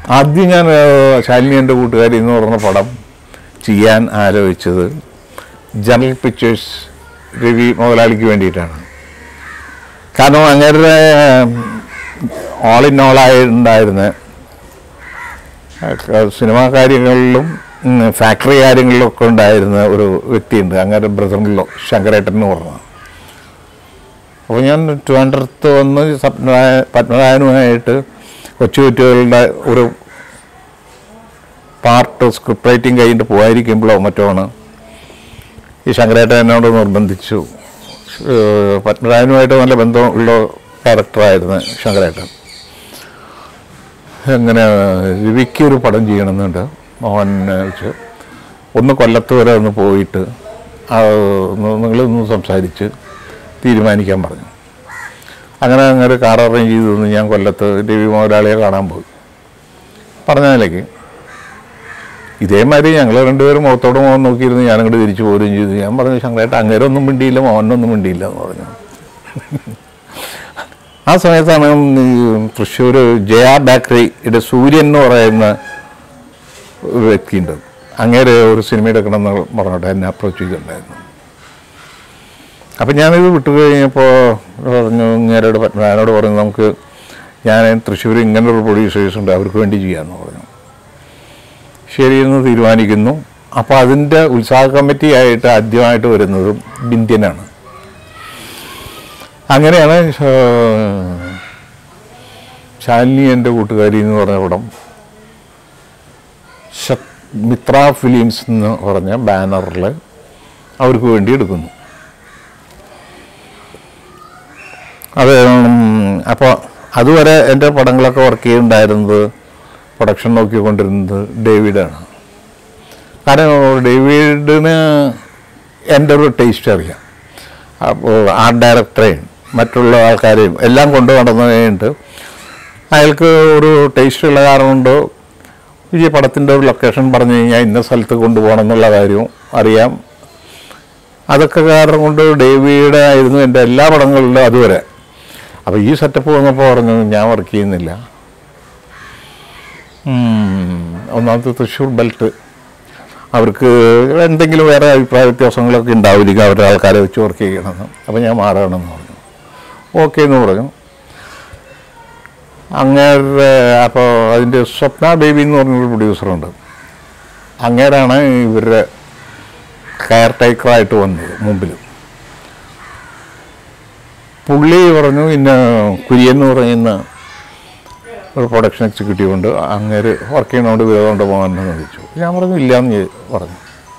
ആദ്യം ഞാൻ ഏഹ്, ശാലിനി എൻ്റെ കൂട്ടുകാരി എന്ന് പറഞ്ഞ പടം ചെയ്യാൻ ആലോചിച്ചത് ജനറൽ പിക്ചേഴ്സ് രവി മുതലാളിക്ക് വേണ്ടിയിട്ടാണ് കാരണം അങ്ങനെ ഓൾ ഇൻ ഓളായി ഉണ്ടായിരുന്ന സിനിമാ കാര്യങ്ങളിലും ഉം, ഫാക്ടറി കാര്യങ്ങളിലും ഒക്കെ ഉണ്ടായിരുന്ന ഒരു വ്യക്തിയുണ്ട് അങ്ങനെ ബ്രദറിലോ ശങ്കരേട്ടൻ എന്ന് പറഞ്ഞു അപ്പോൾ ഞാൻ ട്രിവാൻഡ്രത്ത് വന്ന് സ്വപ്നനായ പത്മനാഭനുമായിട്ട് കൊച്ചു കുട്ടികളുടെ ഒരു പാർട്ട് സ്ക്രിപ്റ്റ് റൈറ്റിംഗ് കഴിഞ്ഞിട്ട് പോകാതിരിക്കുമ്പോഴോ മറ്റോ ആണ് ഈ ശങ്കരേട്ടൻ എന്നോട് നിർബന്ധിച്ചു ഏഹ് പത്മനാഭനുമായിട്ട് നല്ല ബന്ധമുള്ള ക്യാരക്ടറായിരുന്നു ശങ്കരേട്ടൻ എങ്ങനെ രവിക്ക് ഒരു പടം ചെയ്യണമെന്നുണ്ട് മോഹൻ വെച്ച് ഒന്ന് കൊല്ലത്ത് വരെ ഒന്ന് പോയിട്ട് നിങ്ങളൊന്ന് സംസാരിച്ച് തീരുമാനിക്കാൻ പറഞ്ഞു അങ്ങനെ അങ്ങനെ കാർ അറേഞ്ച് ചെയ്തു തന്നു ഞാൻ കൊല്ലത്ത് രവി മുതലാളിയെ കാണാൻ പോയി പറഞ്ഞ നിലയ്ക്ക് ഇതേമാതിരി ഞങ്ങൾ രണ്ടുപേരും മുഖത്തോട് മോഹൻ നോക്കിയിരുന്ന് ഞാൻ അങ്ങോട്ട് തിരിച്ചു പോരുകയും ചെയ്തു ഞാൻ പറഞ്ഞു ശങ്കരേട്ട അങ്ങേരെ ഒന്നും മിണ്ടിയില്ല മോഹനൊന്നും മിണ്ടിയില്ല എന്ന് പറഞ്ഞു ആ സമയത്താണ് ഈ തൃശ്ശൂർ ജയ ബേക്കറിയുടെ സൂര്യൻ എന്ന് പറയുന്ന ഒരു വ്യക്തിയുണ്ട് അങ്ങേര് ഒരു സിനിമ എടുക്കണമെന്ന് പറഞ്ഞിട്ട് എന്നെ അപ്രോച്ച് ചെയ്തിട്ടുണ്ടായിരുന്നു അപ്പം ഞാനിത് വിട്ടു കഴിഞ്ഞപ്പോൾ പറഞ്ഞു ഇങ്ങേരോട് പത്മനാഭനോട് പറഞ്ഞു നമുക്ക് ഞാൻ തൃശ്ശൂർ ഇങ്ങനൊരു പ്രൊഡ്യൂസേഴ്സ് ഉണ്ട് അവർക്ക് വേണ്ടി ചെയ്യാമെന്ന് പറഞ്ഞു ശരിയെന്ന് തീരുമാനിക്കുന്നു അപ്പോൾ അതിൻ്റെ ഉത്സാഹ കമ്മിറ്റി ആയിട്ട് ആദ്യമായിട്ട് വരുന്നതും ബിന്ധ്യനാണ് അങ്ങനെയാണ് ശ- ശാലിനി എൻ്റെ കൂട്ടുകാരി എന്ന് പറഞ്ഞ പടം ശ- മിത്ര ഫിലിംസ് എന്ന് പറഞ്ഞ ബാനറിൽ അവർക്ക് വേണ്ടി എടുക്കുന്നു അത് അപ്പോൾ അതുവരെ എൻ്റെ പടങ്ങളൊക്കെ വർക്ക് ചെയ്യുന്നുണ്ടായിരുന്നത് പ്രൊഡക്ഷൻ നോക്കിക്കൊണ്ടിരുന്നത് ഡേവിഡാണ് കാരണം ഡേവിഡിന് എൻ്റെ ഒരു ടേസ്റ്റ് അറിയാം അപ്പോൾ ആർട്ട് ഡയറക്ടറെയും മറ്റുള്ള ആൾക്കാരെയും എല്ലാം കൊണ്ടു നടന്നു കഴിഞ്ഞിട്ട് അയാൾക്ക് ഒരു ടേസ്റ്റ് ഉള്ള കാരണം കൊണ്ട് ഈ പടത്തിൻ്റെ ഒരു ലൊക്കേഷൻ പറഞ്ഞു കഴിഞ്ഞാൽ ഇന്ന സ്ഥലത്ത് കൊണ്ടുപോകണം എന്നുള്ള കാര്യവും അറിയാം അതൊക്കെ കാരണം കൊണ്ട് ഡേവിയുടെ ആയിരുന്നു എൻ്റെ എല്ലാ പടങ്ങളിലും അതുവരെ അപ്പോൾ ഈ സെറ്റപ്പ് വന്നപ്പോൾ പറഞ്ഞു ഞാൻ വർക്ക് ചെയ്യുന്നില്ല ഉം, ഒന്നാമത്തെ തൃശ്ശൂർ ബെൽറ്റ് അവർക്ക് എന്തെങ്കിലും വേറെ അഭിപ്രായ വ്യത്യാസങ്ങളൊക്കെ ഉണ്ടാവില്ല അവരുടെ ആൾക്കാരെ വെച്ച് വർക്ക് ചെയ്യണമെന്ന് അപ്പോൾ ഞാൻ മാറണമെന്ന് പറഞ്ഞു ഓക്കെ എന്ന് പറഞ്ഞു അങ്ങേരുടെ അപ്പോൾ അതിൻ്റെ സ്വപ്ന ബേബി എന്ന് പറഞ്ഞൊരു പ്രൊഡ്യൂസറുണ്ട് അങ്ങേരാണ് ഇവരുടെ കെയർ ടേക്കറായിട്ട് വന്നത് മുമ്പിൽ പുള്ളി പറഞ്ഞു ഇന്ന കുര്യൻ എന്ന് പറയുന്ന ഒരു പ്രൊഡക്ഷൻ എക്സിക്യൂട്ടീവ് ഉണ്ട് അങ്ങേര് വർക്ക് ചെയ്യണോണ്ട് വിരോധമുണ്ട് പോകാനെന്ന് ചോദിച്ചു ഞാൻ പറഞ്ഞു ഇല്ല എന്ന് ചെ- പറഞ്ഞു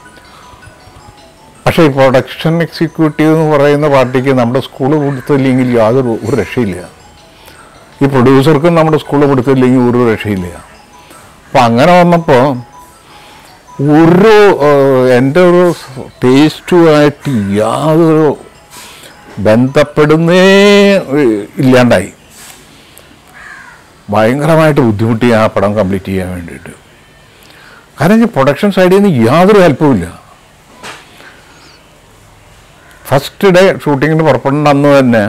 പക്ഷേ ഈ പ്രൊഡക്ഷൻ എക്സിക്യൂട്ടീവ് എന്ന് പറയുന്ന പാർട്ടിക്ക് നമ്മുടെ സ്കൂൾ കൊടുത്തില്ലെങ്കിൽ യാതൊരു ഒരു രക്ഷയില്ല ഈ പ്രൊഡ്യൂസർക്കും നമ്മുടെ സ്കൂൾ കൊടുത്തില്ലെങ്കിൽ ഒരു രക്ഷയില്ല അപ്പം അങ്ങനെ വന്നപ്പോൾ ഒരു ഏഹ്, എൻ്റെ ഒരു ടേസ്റ്റുമായിട്ട് യാതൊരു ബന്ധപ്പെടുന്നേ ഏഹ്, ഇല്ലാണ്ടായി ഭയങ്കരമായിട്ട് ബുദ്ധിമുട്ടി ആ പടം കംപ്ലീറ്റ് ചെയ്യാൻ വേണ്ടിയിട്ട് കാരണം ഈ പ്രൊഡക്ഷൻ സൈഡിൽ നിന്ന് യാതൊരു ഹെൽപ്പുമില്ല ഫസ്റ്റ് ഡേ ഷൂട്ടിങ്ങിന് പുറപ്പെടുന്ന അന്ന് തന്നെ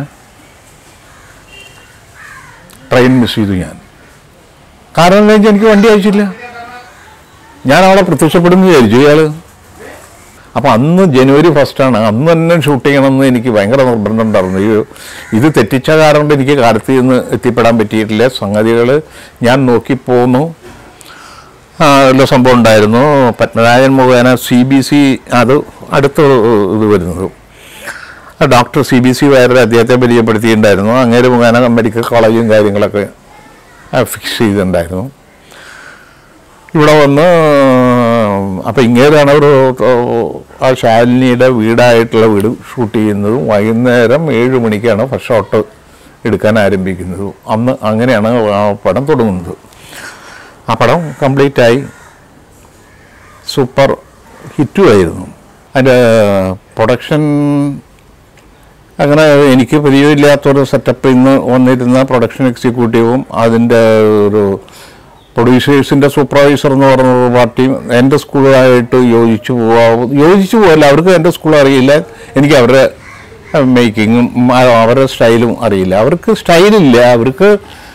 ട്രെയിൻ മിസ് ചെയ്തു ഞാൻ കാരണം എന്താ വെച്ചാൽ എനിക്ക് വണ്ടി അയച്ചില്ല ഞാൻ അവിടെ പ്രത്യക്ഷപ്പെടുന്നു വിചാരിച്ചു ഇയാള് അപ്പം അന്ന് ജനുവരി ഫസ്റ്റാണ് അന്ന് തന്നെ ഷൂട്ട് ചെയ്യണമെന്ന് എനിക്ക് ഭയങ്കര നിർബന്ധം ഉണ്ടായിരുന്നു ഈ ഇത് തെറ്റിച്ച കാരണം കൊണ്ട് എനിക്ക് കാലത്ത് നിന്ന് എത്തിപ്പെടാൻ പറ്റിയിട്ടില്ല സംഗതികൾ ഞാൻ നോക്കിപ്പോന്നു ആ, ഉള്ള സംഭവം ഉണ്ടായിരുന്നു പത്മനാഭൻ മുഖേന സി ബി സി അത് അടുത്ത ഇത് വരുന്നത് ഡോക്ടർ സി ബി സി വയറിൽ അദ്ദേഹത്തെ പരിചയപ്പെടുത്തിയിട്ടുണ്ടായിരുന്നു അങ്ങേര് മുഖേന മെഡിക്കൽ കോളേജും കാര്യങ്ങളൊക്കെ ഫിക്സ് ചെയ്തിട്ടുണ്ടായിരുന്നു ഇവിടെ വന്ന് അപ്പം ഇങ്ങേരാണ് ഒരു ആ ശാലിനിയുടെ വീടായിട്ടുള്ള വീട് ഷൂട്ട് ചെയ്യുന്നതും വൈകുന്നേരം ഏഴ് മണിക്കാണ് ഫസ്റ്റ് ഷോട്ട് എടുക്കാൻ ആരംഭിക്കുന്നത് അന്ന് അങ്ങനെയാണ് ആ പടം തുടങ്ങുന്നത് ആ പടം കംപ്ലീറ്റ് ആയി സൂപ്പർ ഹിറ്റും ആയിരുന്നു അതിൻ്റെ പ്രൊഡക്ഷൻ അങ്ങനെ എനിക്ക് പരിചയമില്ലാത്തൊരു സെറ്റപ്പിൽ നിന്ന് വന്നിരുന്ന പ്രൊഡക്ഷൻ എക്സിക്യൂട്ടീവും അതിൻ്റെ ഒരു പ്രൊഡ്യൂസേഴ്സിൻ്റെ സൂപ്പർവൈസർ എന്ന് പറഞ്ഞ ഒരു പാർട്ടിയും എൻ്റെ സ്കൂളുമായിട്ട് യോജിച്ചു പോവാ യോജിച്ചു പോകല്ല അവർക്ക് എൻ്റെ സ്കൂൾ അറിയില്ല എനിക്ക് അവരുടെ മേക്കിങ്ങും അവരുടെ സ്റ്റൈലും അറിയില്ല അവർക്ക് സ്റ്റൈലില്ല അവർക്ക്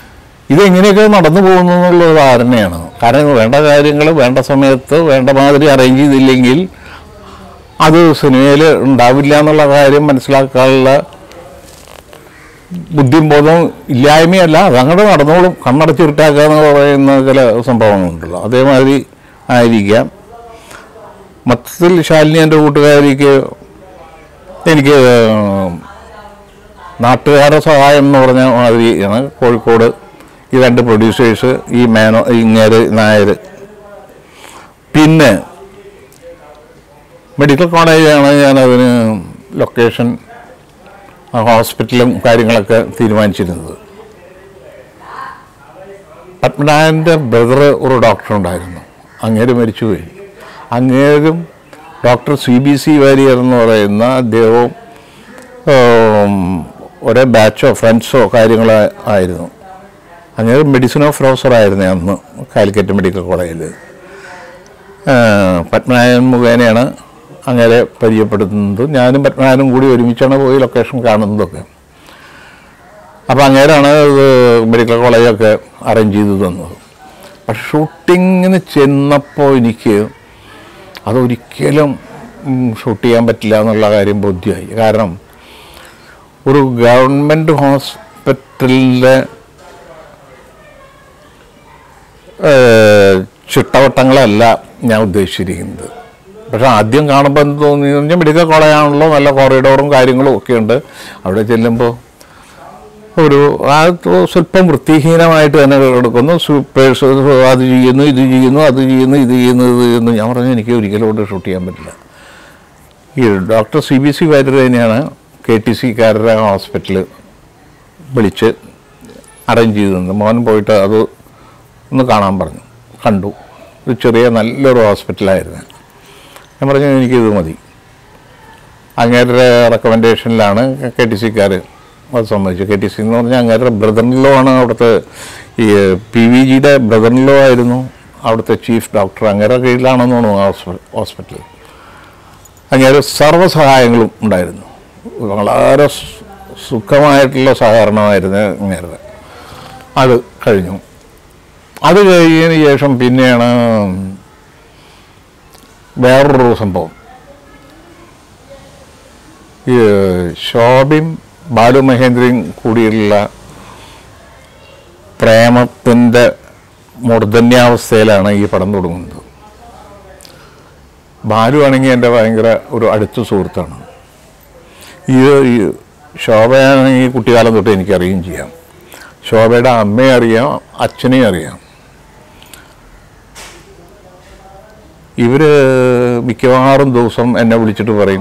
ഇതെങ്ങനെയൊക്കെ നടന്നു പോകുന്നു എന്നുള്ള ധാരണയാണ് കാരണം വേണ്ട കാര്യങ്ങൾ വേണ്ട സമയത്ത് വേണ്ട മാതിരി അറേഞ്ച് ചെയ്തില്ലെങ്കിൽ അത് സിനിമയിൽ ഉണ്ടാവില്ല എന്നുള്ള കാര്യം മനസ്സിലാക്കാനുള്ള ബുദ്ധിയും ബോധവും ഇല്ലായ്മയല്ല അതങ്ങോട്ട് നടന്നോളും കണ്ണടച്ചിരുട്ടാക്കുക എന്ന് പറയുന്ന ചില സംഭവങ്ങളുണ്ടല്ലോ അതേമാതിരി ആയിരിക്കാം മൊത്തത്തിൽ ശാലിനി എൻ്റെ കൂട്ടുകാരിക്ക് എനിക്ക് നാട്ടുകാരുടെ സഹായം എന്ന് പറഞ്ഞ മാതിരിയാണ് കോഴിക്കോട് ഈ രണ്ട് പ്രൊഡ്യൂസേഴ്സ് ഈ മേനോ ഇങ്ങേര് നായർ പിന്നെ മെഡിക്കൽ കോളേജാണ് ഞാനതിന് ലൊക്കേഷൻ ആ ഹോസ്പിറ്റലും കാര്യങ്ങളൊക്കെ തീരുമാനിച്ചിരുന്നത് പത്മനാഭൻ്റെ ബ്രദർ ഒരു ഡോക്ടർ ഉണ്ടായിരുന്നു അങ്ങേര് മരിച്ചുപോയി അങ്ങേരും doctor C B C Warrier എന്ന് പറയുന്ന അദ്ദേഹവും ഉം, ഒരേ ബാച്ചോ ഫ്രണ്ട്സോ കാര്യങ്ങളോ ആയിരുന്നു അങ്ങേര് മെഡിസിൻ പ്രൊഫസർ ആയിരുന്നു അന്ന് കാലിക്കറ്റ് മെഡിക്കൽ കോളേജിൽ പത്മനാഭൻ മുഖേനയാണ് അങ്ങനെ പരിചയപ്പെടുത്തുന്നത് ഞാനും പത്മനാഭനും കൂടി ഒരുമിച്ചാണ് പോയി ലൊക്കേഷൻ കാണുന്നതൊക്കെ അപ്പോൾ അങ്ങേരാണ് ഇത് മെഡിക്കൽ കോളേജൊക്കെ അറേഞ്ച് ചെയ്ത് തന്നത് പക്ഷെ ഷൂട്ടിങ്ങിന് ചെന്നപ്പോൾ എനിക്ക് അതൊരിക്കലും ഷൂട്ട് ചെയ്യാൻ പറ്റില്ല എന്നുള്ള കാര്യം ബോധ്യമായി കാരണം ഒരു ഗവൺമെൻറ് ഹോസ്പിറ്റലിലെ ഏഹ്, ചിട്ടവട്ടങ്ങളല്ല ഞാൻ ഉദ്ദേശിച്ചിരിക്കുന്നത് പക്ഷെ ആദ്യം കാണുമ്പോൾ എന്ത് തോന്നി എന്ന് പറഞ്ഞാൽ മെഡിക്കൽ കോളേജാണല്ലോ നല്ല കോറിഡോറും കാര്യങ്ങളും ഒക്കെ ഉണ്ട് അവിടെ ചെല്ലുമ്പോൾ ഒരു ആ ത- സ്വല്പം വൃത്തിഹീനമായിട്ട് തന്നെ എടുക്കുന്നു സൂപ്പേഴ്സ് അത് ചെയ്യുന്നു ഇത് ചെയ്യുന്നു അത് ചെയ്യുന്നു ഇത് ചെയ്യുന്നു ഇത് ചെയ്യുന്നു ഞാൻ പറഞ്ഞു എനിക്ക് ഒരിക്കലും ഇവിടെ ഷൂട്ട് ചെയ്യാൻ പറ്റില്ല ഈ doctor C B C Warrier തന്നെയാണ് കെ ടി സിക്കാരുടെ ഹോസ്പിറ്റൽ വിളിച്ച് അറേഞ്ച് ചെയ്തത് മോൻ പോയിട്ട് അത് ഒന്ന് കാണാൻ പറഞ്ഞു കണ്ടു ഒരു ചെറിയ നല്ലൊരു ഹോസ്പിറ്റലായിരുന്നു ഞാൻ പറഞ്ഞു എനിക്കിത് മതി അങ്ങേരുടെ റെക്കമെൻഡേഷനിലാണ് കെ ടി സിക്കാർ അത് സമ്മതിച്ചു കെ ടി സി എന്ന് പറഞ്ഞാൽ അങ്ങേരുടെ ബ്രദറിലോ ആണ് അവിടുത്തെ ഈ പി വി ജിയുടെ ബ്രദറിലോ ആയിരുന്നു അവിടുത്തെ ചീഫ് ഡോക്ടർ അങ്ങേരുടെ കീഴിലാണെന്ന് തോന്നുന്നു ഹോസ്പി- ഹോസ്പിറ്റൽ അങ്ങേര് സർവ്വസഹായങ്ങളും ഉണ്ടായിരുന്നു വളരെ സു- സുഖമായിട്ടുള്ള സഹകരണമായിരുന്നു അങ്ങേരുടെ അത് കഴിഞ്ഞു അത് കഴിഞ്ഞതിന് ശേഷം പിന്നെയാണ് വേറൊരു സംഭവം ഈ ശോഭയും ബാലു മഹേന്ദ്രയും കൂടിയുള്ള പ്രേമത്തിൻ്റെ മൂർധന്യാവസ്ഥയിലാണ് ഈ പടം തുടങ്ങുന്നത് ബാലു ആണെങ്കിൽ എൻ്റെ ഭയങ്കര ഒരു അടുത്ത സുഹൃത്താണ് ഈ ഈ ശോഭയാണെങ്കിൽ കുട്ടിക്കാലം തൊട്ട് എനിക്കറിയുകയും ചെയ്യാം ശോഭയുടെ അമ്മയെ അറിയാം അച്ഛനെയും അറിയാം ഇവർ മിക്കവാറും ദിവസം എന്നെ വിളിച്ചിട്ട് പറയും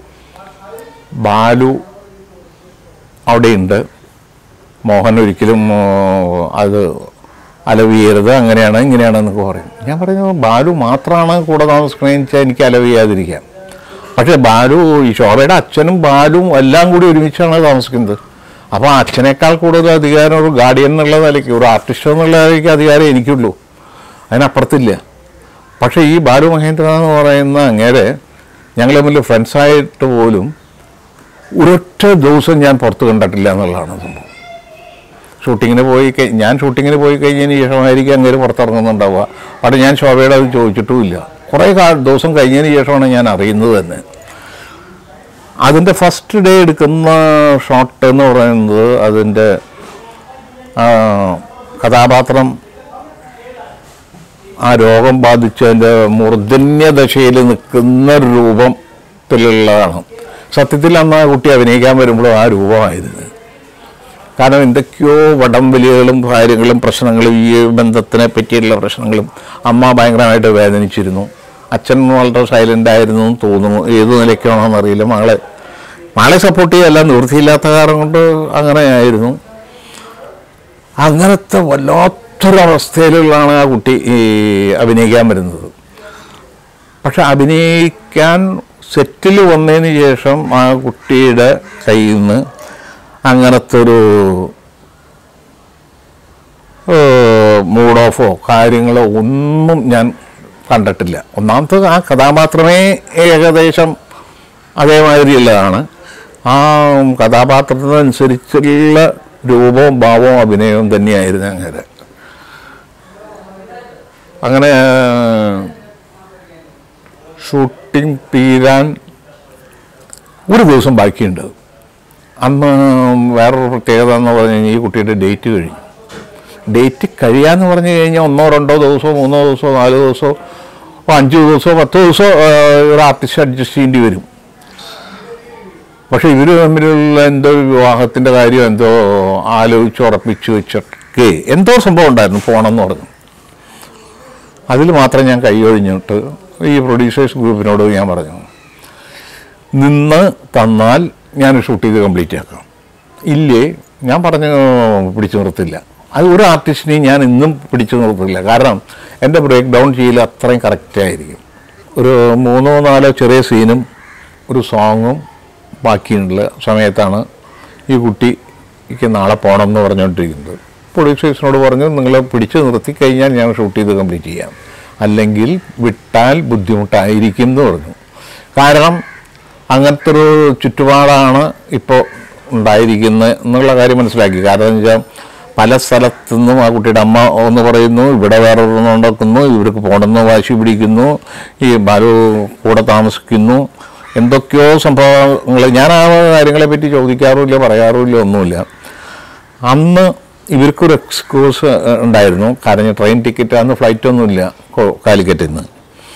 ബാലു അവിടെയുണ്ട് മോഹൻ ഒരിക്കലും ഓ, അത് അലവ് ചെയ്യരുത് അങ്ങനെയാണ് ഇങ്ങനെയാണെന്നൊക്കെ പറയും ഞാൻ പറഞ്ഞു ബാലു മാത്രമാണ് കൂടെ താമസിക്കണമെന്ന് വെച്ചാൽ എനിക്ക് അലവ് ചെയ്യാതിരിക്കാം പക്ഷേ ബാലു ഈ ശോഭയുടെ അച്ഛനും ബാലുവും എല്ലാം കൂടി ഒരുമിച്ചാണ് താമസിക്കുന്നത് അപ്പോൾ അച്ഛനേക്കാൾ കൂടുതൽ അധികാരം ഒരു ഗാർഡിയൻ എന്നുള്ള നിലയ്ക്ക് ഒരു ആർട്ടിസ്റ്റ് എന്നുള്ള നിലയ്ക്ക് അധികാരം എനിക്കുള്ളൂ അതിനപ്പുറത്തില്ല പക്ഷേ ഈ ബാലു മഹേന്ദ്ര എന്ന് പറയുന്ന അങ്ങേരെ ഞങ്ങൾ തമ്മിൽ ഫ്രണ്ട്സായിട്ട് പോലും ഒരൊറ്റ ദിവസം ഞാൻ പുറത്ത് കണ്ടിട്ടില്ല എന്നുള്ളതാണ് സംഭവം ഷൂട്ടിങ്ങിന് പോയി കഴി ഞാൻ ഷൂട്ടിങ്ങിന് പോയി കഴിഞ്ഞതിന് ശേഷമായിരിക്കും അങ്ങേര് പുറത്തിറങ്ങുന്നുണ്ടാവുക അവിടെ ഞാൻ ശോഭയുടെ അത് ചോദിച്ചിട്ടുമില്ല കുറേ കാ ദിവസം കഴിഞ്ഞതിന് ശേഷമാണ് ഞാൻ അറിയുന്നത് തന്നെ അതിൻ്റെ ഫസ്റ്റ് ഡേ എടുക്കുന്ന ഷോട്ട് എന്ന് പറയുന്നത് അതിൻ്റെ ആ, കഥാപാത്രം ആ രോഗം ബാധിച്ചതിൻ്റെ മൂർധന്യ ദശയിൽ നിൽക്കുന്ന രൂപത്തിലുള്ളതാണ് സത്യത്തിൽ അന്ന് ആ കുട്ടി അഭിനയിക്കാൻ വരുമ്പോഴും ആ രൂപമായിരുന്നു കാരണം എന്തൊക്കെയോ വടംവലികളും കാര്യങ്ങളും പ്രശ്നങ്ങളും ഈ ബന്ധത്തിനെ പറ്റിയുള്ള പ്രശ്നങ്ങളും അമ്മ ഭയങ്കരമായിട്ട് വേദനിച്ചിരുന്നു അച്ഛൻ വളരെ സൈലൻ്റ് ആയിരുന്നു എന്ന് തോന്നുന്നു ഏത് നിലയ്ക്കാണോന്ന് അറിയില്ല മകളെ മകളെ സപ്പോർട്ട് ചെയ്യല്ല നിവൃത്തിയില്ലാത്ത കാരണം കൊണ്ട് അങ്ങനെയായിരുന്നു അങ്ങനത്തെ വല്ലാത്തൊരവസ്ഥയിലുള്ളതാണ് ആ കുട്ടി ഈ അഭിനയിക്കാൻ വരുന്നത് പക്ഷെ അഭിനയിക്കാൻ സെറ്റിൽ വന്നതിന് ശേഷം ആ കുട്ടിയുടെ കയ്യിൽ നിന്ന് അങ്ങനത്തെ ഒരു മൂഡ് ഓഫോ കാര്യങ്ങളോ ഒന്നും ഞാൻ കണ്ടിട്ടില്ല ഒന്നാമത്തെ ആ കഥാപാത്രമേ ഏകദേശം അതേമാതിരിയുള്ളതാണ് ആ കഥാപാത്രത്തിനനുസരിച്ചുള്ള രൂപവും ഭാവവും അഭിനയവും തന്നെയായിരുന്നു അങ്ങനെ അങ്ങനെ ഷൂട്ടിംഗ് തീരാൻ ഒരു ദിവസം ബാക്കിയുണ്ട് അന്ന് വേറൊരു പ്രത്യേകത എന്ന് പറഞ്ഞു കഴിഞ്ഞാൽ ഈ കുട്ടിയുടെ ഡേറ്റ് കഴിഞ്ഞു ഡേറ്റ് കഴിയാന്ന് പറഞ്ഞു കഴിഞ്ഞാൽ ഒന്നോ രണ്ടോ ദിവസമോ മൂന്നോ ദിവസമോ നാല് ദിവസമോ അഞ്ച് ദിവസമോ പത്ത് ദിവസമോ ഒരു ആർട്ടിസ്റ്റ് അഡ്ജസ്റ്റ് ചെയ്യേണ്ടി വരും പക്ഷെ ഇവർ തമ്മിലുള്ള എന്തോ വിവാഹത്തിൻ്റെ കാര്യം എന്തോ ആലോചിച്ച് ഉറപ്പിച്ച് വെച്ചൊക്കെ എന്തോ സംഭവം ഉണ്ടായിരുന്നു പോകണമെന്ന് പറഞ്ഞു അതിൽ മാത്രം ഞാൻ കൈയൊഴിഞ്ഞിട്ട് ഈ പ്രൊഡ്യൂസേഴ്സ് ഗ്രൂപ്പിനോട് ഞാൻ പറഞ്ഞു നിന്ന് തന്നാൽ ഞാൻ ഷൂട്ട് ചെയ്ത് കംപ്ലീറ്റ് ആക്കാം ഇല്ലേ ഞാൻ പറഞ്ഞു പിടിച്ചു നിർത്തില്ല അത് ഒരു ആർട്ടിസ്റ്റിനെയും ഞാൻ ഇന്നും പിടിച്ചു നിർത്തില്ല കാരണം എൻ്റെ ബ്രേക്ക് ഡൗൺ ചെയ്യൽ അത്രയും കറക്റ്റായിരിക്കും ഒരു മൂന്നോ നാലോ ചെറിയ സീനും ഒരു സോങ്ങും ബാക്കിയുള്ള സമയത്താണ് ഈ കുട്ടിക്ക് നാളെ പോകണം എന്ന് പറഞ്ഞുകൊണ്ടിരിക്കുന്നത് പ്രൊഡ്യൂസേഴ്സിനോട് പറഞ്ഞു നിങ്ങൾ പിടിച്ചു നിർത്തി കഴിഞ്ഞാൽ ഞാൻ ഷൂട്ട് ചെയ്ത് കംപ്ലീറ്റ് ചെയ്യാം അല്ലെങ്കിൽ വിട്ടാൽ ബുദ്ധിമുട്ടായിരിക്കും എന്ന് പറഞ്ഞു കാരണം അങ്ങനത്തെ ഒരു ചുറ്റുപാടാണ് ഇപ്പോൾ ഉണ്ടായിരിക്കുന്നത് എന്നുള്ള കാര്യം മനസ്സിലാക്കി കാരണം എന്ന് വെച്ചാൽ പല സ്ഥലത്തു നിന്നും ആ കുട്ടിയുടെ അമ്മ ഒന്ന് പറയുന്നു ഇവിടെ വേറെ നടക്കുന്നു ഇവർക്ക് പോകണമെന്ന് വാശി പിടിക്കുന്നു ഈ ബാലു കൂടെ താമസിക്കുന്നു എന്തൊക്കെയോ സംഭവങ്ങൾ ഞാൻ ആ കാര്യങ്ങളെ പറ്റി ചോദിക്കാറുമില്ല പറയാറുമില്ല ഒന്നുമില്ല അന്ന് ഇവർക്കൊരു എക്സ്ക്യൂസ് ഉണ്ടായിരുന്നു കാരണം ട്രെയിൻ ടിക്കറ്റ് അന്ന് ഫ്ലൈറ്റ് ഒന്നുമില്ല കോ- കാലിക്കറ്റിൽ നിന്ന്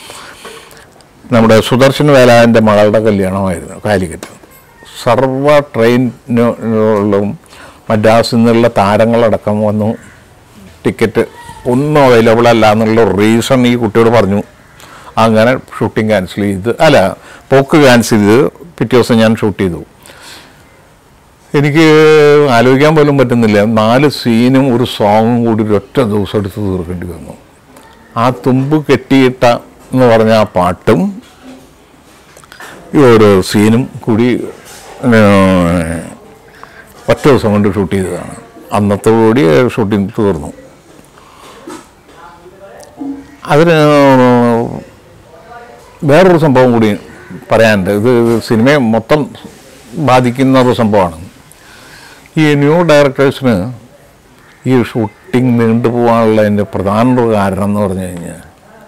നമ്മുടെ സുദർശൻ വേലാവിൻ്റെ മകളുടെ കല്യാണമായിരുന്നു കാലിക്കറ്റ് സർവ ട്രെയിനിലും മദ്രാസിൽ നിന്നുള്ള താരങ്ങളടക്കം വന്നു ടിക്കറ്റ് ഒന്നും അവൈലബിൾ അല്ല എന്നുള്ള റീസൺ ഈ കുട്ടിയോട് പറഞ്ഞു അങ്ങനെ ഷൂട്ടിംഗ് ക്യാൻസൽ ചെയ്ത് അല്ല പോക്ക് ക്യാൻസൽ ചെയ്ത് പിറ്റേ ദിവസം ഞാൻ ഷൂട്ട് ചെയ്തു എനിക്ക് ആലോചിക്കാൻ പോലും പറ്റുന്നില്ല നാല് സീനും ഒരു സോങ്ങും കൂടി ഒരൊറ്റ ദിവസം എടുത്ത് തീർക്കേണ്ടി വന്നു ആ തുമ്പ് കെട്ടിയിട്ട എന്ന് പറഞ്ഞ ആ പാട്ടും ഈ ഒരു സീനും കൂടി ഏഹ്, ഒറ്റ ദിവസം കൊണ്ട് ഷൂട്ട് ചെയ്തതാണ് അന്നത്തെ കൂടി ഷൂട്ടിംഗ് തീർന്നു അതിന് വേറൊരു സംഭവം കൂടി പറയാനുണ്ട് ഇത് സിനിമയെ മൊത്തം ബാധിക്കുന്ന ഒരു സംഭവമാണ് ഈ ന്യൂ ഡയറക്ടേഴ്സിന് ഈ ഷൂട്ടിംഗ് നീണ്ടുപോകാനുള്ള അതിൻ്റെ പ്രധാന ഒരു കാരണം എന്ന് പറഞ്ഞു കഴിഞ്ഞാൽ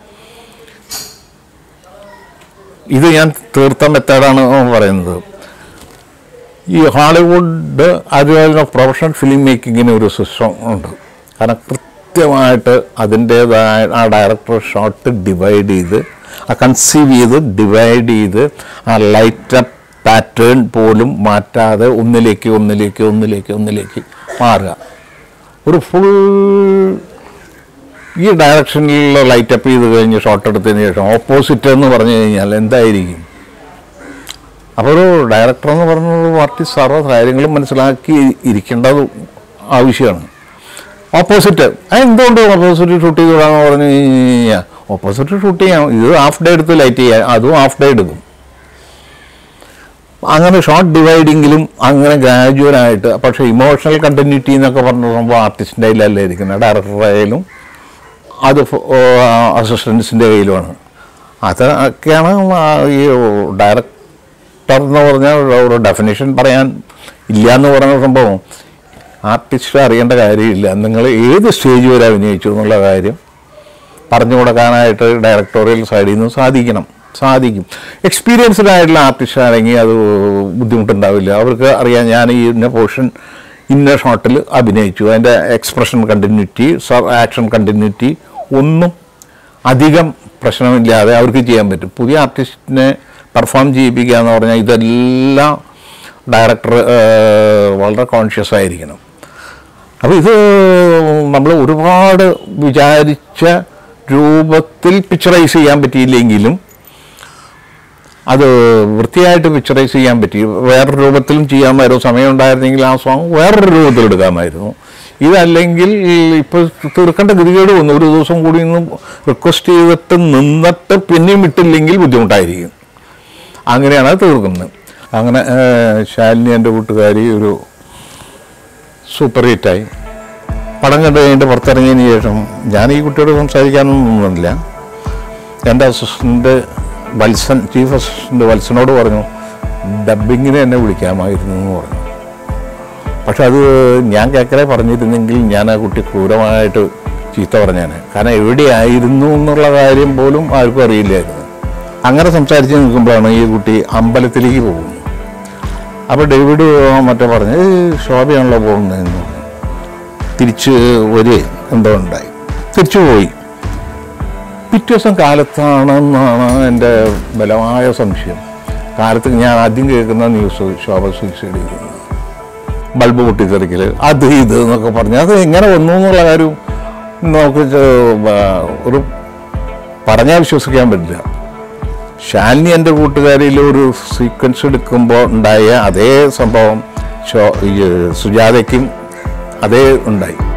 ഇത് ഞാൻ തീർത്ത മെത്തേഡാണ് പറയുന്നത് ഈ ഹോളിവുഡ് അതുപോലെ പ്രൊഫഷണൽ ഫിലിം മേക്കിങ്ങിന് ഒരു സിസ്റ്റം ഉണ്ട് കാരണം കൃത്യമായിട്ട് അതിൻ്റേതായ ആ ഡയറക്ടർ ഷോട്ട് ഡിവൈഡ് ചെയ്ത് ആ കൺസീവ് ചെയ്ത് ഡിവൈഡ് ചെയ്ത് ആ ലൈറ്റ് പാറ്റേൺ പോലും മാറ്റാതെ ഒന്നിലേക്ക് ഒന്നിലേക്ക് ഒന്നിലേക്ക് ഒന്നിലേക്ക് മാറുക ഒരു ഫുൾ ഈ ഡയറക്ഷനിൽ ലൈറ്റ് അപ്പ് ചെയ്ത് കഴിഞ്ഞ് ഷോട്ട് എടുത്തതിന് ശേഷം ഓപ്പോസിറ്റ് എന്ന് പറഞ്ഞു കഴിഞ്ഞാൽ എന്തായിരിക്കും അപ്പോൾ ഒരു ഡയറക്ടർ എന്ന് പറഞ്ഞ ഒരു ആർട്ടിസ്റ്റ് സർവ്വ കാര്യങ്ങളും മനസ്സിലാക്കി ഇരിക്കേണ്ടത് ആവശ്യമാണ് ഓപ്പോസിറ്റ് അത് എന്തുകൊണ്ട് ഓപ്പോസിറ്റ് ഷൂട്ട് ചെയ്തോളാന്ന് പറഞ്ഞു കഴിഞ്ഞാൽ ഓപ്പോസിറ്റ് ഷൂട്ട് ചെയ്യാം ഇത് ഹാഫ് ഡേ എടുത്ത് ലൈറ്റ് ചെയ്യാം അതും ഹാഫ് ഡേ എടുക്കും അങ്ങനെ ഷോർട്ട് ഡിവൈഡിങ്ങിലും അങ്ങനെ ഗ്രാജുവലായിട്ട് പക്ഷേ ഇമോഷണൽ കണ്ടിന്യൂറ്റി എന്നൊക്കെ പറഞ്ഞ സംഭവം ആർട്ടിസ്റ്റിൻ്റെ കയ്യിലല്ല ഇരിക്കുന്നത് ഡയറക്ടറുടെ കയ്യിലും അത് അസിസ്റ്റൻസിൻ്റെ കയ്യിലുമാണ് അതൊക്കെയാണ് ആ ഈ ഡയറക്ടർ എന്ന് പറഞ്ഞാൽ ഒരു ഡെഫിനേഷൻ പറയാൻ ഇല്ല എന്ന് പറയുന്ന സംഭവം ആർട്ടിസ്റ്റ് അറിയേണ്ട കാര്യമില്ല നിങ്ങൾ ഏത് സ്റ്റേജ് വരെ അഭിനയിച്ചു എന്നുള്ള കാര്യം പറഞ്ഞു കൊടുക്കാനായിട്ട് ഡയറക്ടോറിയൽ സൈഡിൽ നിന്ന് സാധിക്കണം സാധിക്കും എക്സ്പീരിയൻസ്ഡ് ആയിട്ടുള്ള ആർട്ടിസ്റ്റ് ആണെങ്കിൽ അത് ബുദ്ധിമുട്ടുണ്ടാവില്ല അവർക്ക് അറിയാം ഞാൻ ഈ ഇന്ന പോർഷൻ ഇന്ന ഷോട്ടിൽ അഭിനയിച്ചു അതിൻ്റെ എക്സ്പ്രഷൻ കണ്ടിന്യൂറ്റി ആക്ഷൻ കണ്ടിന്യൂറ്റി ഒന്നും അധികം പ്രശ്നമില്ലാതെ അവർക്ക് ചെയ്യാൻ പറ്റും പുതിയ ആർട്ടിസ്റ്റിനെ പെർഫോം ചെയ്യിപ്പിക്കുക എന്ന് പറഞ്ഞാൽ ഇതെല്ലാം ഡയറക്ടർ വളരെ കോൺഷ്യസ് ആയിരിക്കണം അപ്പോൾ ഇത് നമ്മൾ ഒരുപാട് വിചാരിച്ച രൂപത്തിൽ പിക്ചറൈസ് ചെയ്യാൻ പറ്റിയില്ലെങ്കിലും അത് വൃത്തിയായിട്ട് പിക്ചറൈസ് ചെയ്യാൻ പറ്റി വേറൊരു രൂപത്തിലും ചെയ്യാമായിരുന്നു സമയം ഉണ്ടായിരുന്നെങ്കിൽ ആ സോങ് വേറൊരു രൂപത്തിൽ എടുക്കാമായിരുന്നു ഇതല്ലെങ്കിൽ ഇപ്പോൾ തീർക്കേണ്ട ഗതികേട് വന്നു ഒരു ദിവസം കൂടി ഒന്ന് റിക്വസ്റ്റ് ചെയ്തിട്ട് നിന്നിട്ട് പിന്നെയും വിട്ടില്ലെങ്കിൽ ബുദ്ധിമുട്ടായിരിക്കും അങ്ങനെയാണ് അത് തീർക്കുന്നത് അങ്ങനെ ഏഹ്, ശാലിനി എൻ്റെ കൂട്ടുകാരി ഒരു സൂപ്പർ ഹിറ്റായി പടം കണ്ടു കഴിഞ്ഞിട്ട് പുറത്തിറങ്ങിയതിന് ശേഷം ഞാൻ ഈ കുട്ടിയോട് സംസാരിക്കാനൊന്നും നിന്നില്ല എൻ്റെ അസിസ്റ്റൻ്റ് വത്സൻ ചീഫ് അസിസ്റ്റൻ്റ് വത്സനോട് പറഞ്ഞു ഡബിങ്ങിന് എന്നെ വിളിക്കാമായിരുന്നു എന്ന് പറഞ്ഞു പക്ഷെ അത് ഞാൻ കേക്കറെ പറഞ്ഞിരുന്നെങ്കിൽ ഞാൻ ആ കുട്ടി ക്രൂരമായിട്ട് ചീത്ത പറഞ്ഞാണ് കാരണം എവിടെയായിരുന്നു എന്നുള്ള കാര്യം പോലും ആർക്കും അറിയില്ലായിരുന്നു അങ്ങനെ സംസാരിച്ച് നിൽക്കുമ്പോഴാണ് ഈ കുട്ടി അമ്പലത്തിലേക്ക് പോകുന്നത് അപ്പോൾ ഡേവിഡ് മറ്റേ പറഞ്ഞ് "ഏയ് ശോഭയാണല്ലോ പോകുന്നതെന്ന് പറഞ്ഞു തിരിച്ച് ഒരു എന്തോ ഉണ്ടായി തിരിച്ചു പോയി പിറ്റേ ദിവസം കാലത്താണെന്നാണ് എൻ്റെ ബലമായ സംശയം കാലത്ത് ഞാൻ ആദ്യം കേൾക്കുന്ന ന്യൂസ് ശോഭ സൂയിസൈഡ് ചെയ്യുന്നത് ബൾബ് പൊട്ടിത്തെറിക്കൽ അത് ഇത് എന്നൊക്കെ പറഞ്ഞ് അത് എങ്ങനെ വന്നു എന്നുള്ള കാര്യം നമുക്ക് ചെ- വ- ഒരു പറഞ്ഞാൽ വിശ്വസിക്കാൻ പറ്റില്ല ഷാലിനി എൻ്റെ കൂട്ടുകാരിൽ ഒരു സീക്വൻസ് എടുക്കുമ്പോൾ ഉണ്ടായ അതേ സംഭവം ഷോ ഈ സുജാതയ്ക്കും അതേ ഉണ്ടായി